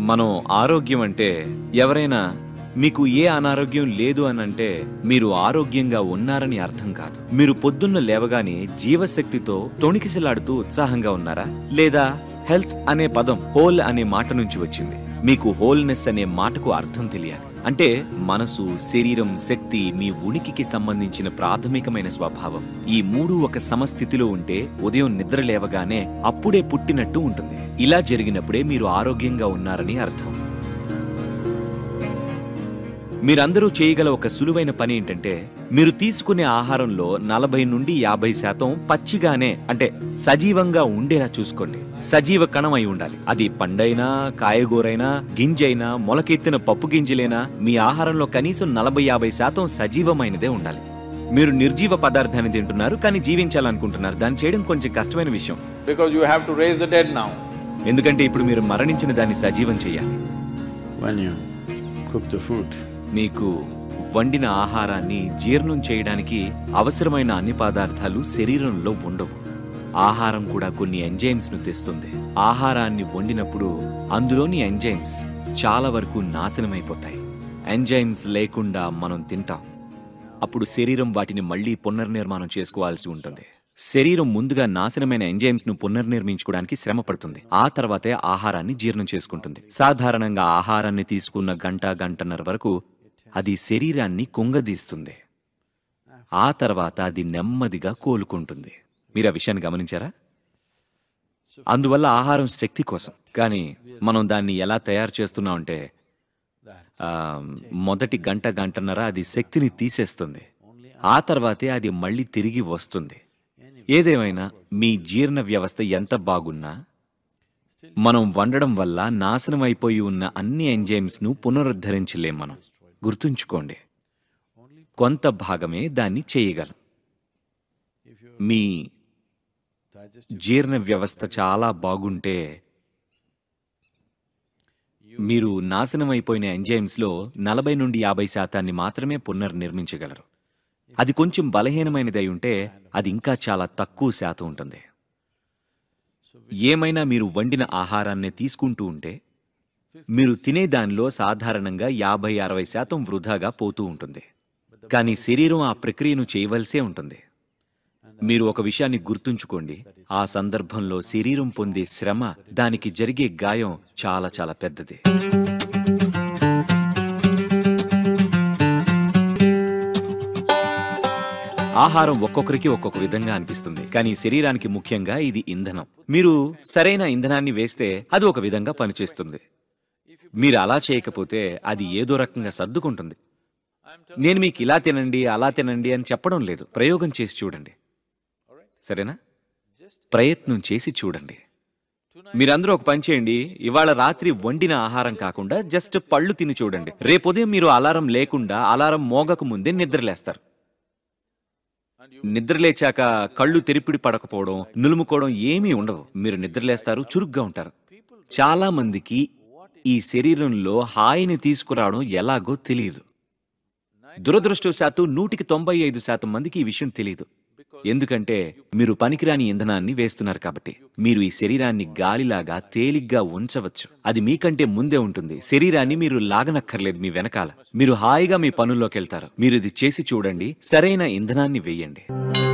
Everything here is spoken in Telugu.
మనం ఆరోగ్యం అంటే ఎవరైనా మీకు ఏ అనారోగ్యం లేదు అని అంటే మీరు ఆరోగ్యంగా ఉన్నారని అర్థం కాదు మీరు పొద్దున్న లేవగానే జీవశక్తితో తొణికిసలాడుతూ ఉత్సాహంగా ఉన్నారా లేదా హెల్త్ అనే పదం హోల్ అనే మాట నుంచి వచ్చింది మీకు హోల్నెస్ అనే మాటకు అర్థం తెలియాలి అంటే మనసు శరీరం శక్తి మీ ఉనికికి సంబంధించిన ప్రాథమికమైన స్వభావం ఈ మూడు ఒక సమస్థితిలో ఉంటే ఉదయం నిద్ర లేవగానే అప్పుడే పుట్టినట్టు ఉంటుంది ఇలా జరిగినప్పుడే మీరు ఆరోగ్యంగా ఉన్నారని అర్థం మీరందరూ చేయగల ఒక సులువైన పని ఏంటంటే మీరు తీసుకునే ఆహారంలో నలభై నుండి యాభై శాతం పచ్చిగానే అంటే సజీవంగా ఉండేలా చూసుకోండి సజీవ కణం అయి ఉండాలి అది పండైనా కాయగూరైనా గింజైనా మొలకెత్తిన పప్పు గింజలైనా మీ ఆహారంలో కనీసం నలభై యాభై శాతం సజీవమైనదే ఉండాలి మీరు నిర్జీవ పదార్థాన్ని తింటున్నారు కానీ జీవించాలనుకుంటున్నారు దాన్ని చేయడం కొంచెం కష్టమైన విషయం because you have to raise the dead now. ఎందుకంటే ఇప్పుడు మీరు మరణించిన దాన్ని సజీవం చేయాలి When you cook the food, మీకు వండిన ఆహారాన్ని జీర్ణం చేయడానికి అవసరమైన అన్ని పదార్థాలు శరీరంలో ఉండవు ఆహారం కూడా కొన్ని ఎంజైమ్స్ ను తెస్తుంది ఆహారాన్ని వండినప్పుడు అందులోని ఎంజైమ్స్ చాలా వరకు నాశనమైపోతాయి ఎంజైమ్స్ లేకుండా మనం తింటాం అప్పుడు శరీరం వాటిని మళ్ళీ పునర్నిర్మాణం చేసుకోవాల్సి ఉంటుంది శరీరం ముందుగా నాశనమైన ఎంజైమ్స్ ను పునర్నిర్మించుకోవడానికి శ్రమ పడుతుంది ఆ తర్వాతే ఆహారాన్ని జీర్ణం చేసుకుంటుంది సాధారణంగా ఆహారాన్ని తీసుకున్న గంట గంటన్నర వరకు అది శరీరాన్ని కుంగదీస్తుంది ఆ తర్వాత అది నెమ్మదిగా కోలుకుంటుంది మీరు ఆ విషయాన్ని గమనించారా అందువల్ల ఆహారం శక్తి కోసం కానీ మనం దాన్ని ఎలా తయారు చేస్తున్నామంటే ఆ, మొదటి గంట గంటన్నర అది శక్తిని తీసేస్తుంది ఆ తర్వాతే అది మళ్ళీ తిరిగి వస్తుంది ఏదేమైనా మీ జీర్ణ వ్యవస్థ ఎంత బాగున్నా మనం వండడం వల్ల నాశనం అయిపోయి ఉన్న అన్ని ఎంజైమ్స్ ను పునరుద్ధరించలేం మనం గుర్తుంచుకోండి కొంత భాగమే దాన్ని చేయగలం మీ జీర్ణ వ్యవస్థ చాలా బాగుంటే మీరు నాశనం అయిపోయిన ఎంజైమ్స్ లో నలభై నుండి యాభై శాతాన్ని మాత్రమే పునర్నిర్మించగలరు అది కొంచెం బలహీనమైనదై ఉంటే అది ఇంకా చాలా తక్కువ శాతం ఉంటుంది ఏమైనా మీరు వండిన ఆహారాన్ని తీసుకుంటూ ఉంటే మీరు తినే దానిలో సాధారణంగా యాభై అరవై శాతం వృధాగా పోతూ ఉంటుంది కానీ శరీరం ఆ ప్రక్రియను చేయవలసే ఉంటుంది మీరు ఒక విషయాన్ని గుర్తుంచుకోండి ఆ సందర్భంలో శరీరం పొందే శ్రమ దానికి జరిగే గాయం చాలా చాలా పెద్దది ఆహారం ఒక్కొక్కరికి ఒక్కొక్క విధంగా అనిపిస్తుంది కానీ శరీరానికి ముఖ్యంగా ఇది ఇంధనం మీరు సరైన ఇంధనాన్ని వేస్తే అది ఒక విధంగా పనిచేస్తుంది మీరు అలా చేయకపోతే అది ఏదో రకంగా సర్దుకుంటుంది నేను మీకు ఇలా తినండి అలా తినండి అని చెప్పడం లేదు ప్రయోగం చేసి చూడండి సరేనా ప్రయత్నం చేసి చూడండి మీరందరూ ఒక పని చేయండి ఇవాళ రాత్రి వండిన ఆహారం కాకుండా జస్ట్ పళ్ళు తిని చూడండి రేపు ఉదయం మీరు అలారం లేకుండా అలారం మోగక ముందే నిద్రలేస్తారు నిద్రలేచాక కళ్ళు తెరిపిడి పడకపోవడం నులుముకోవడం ఏమీ ఉండవు మీరు నిద్రలేస్తారు చురుగ్గా ఉంటారు చాలా మందికి ఈ శరీరంలో హాయిని తీసుకురావడం ఎలాగో తెలియదు దురదృష్టవశాత్తు నూటికి తొంభై ఐదు శాతం మందికి ఈ విషయం తెలియదు ఎందుకంటే మీరు పనికిరాని ఇంధనాన్ని వేస్తున్నారు కాబట్టి మీరు ఈ శరీరాన్ని గాలిలాగా తేలిగ్గా ఉంచవచ్చు అది మీకంటే ముందే ఉంటుంది శరీరాన్ని మీరు లాగనక్కర్లేదు మీ వెనకాల మీరు హాయిగా మీ పనుల్లోకి వెళ్తారు మీరు ఇది చేసి చూడండి సరైన ఇంధనాన్ని వేయండి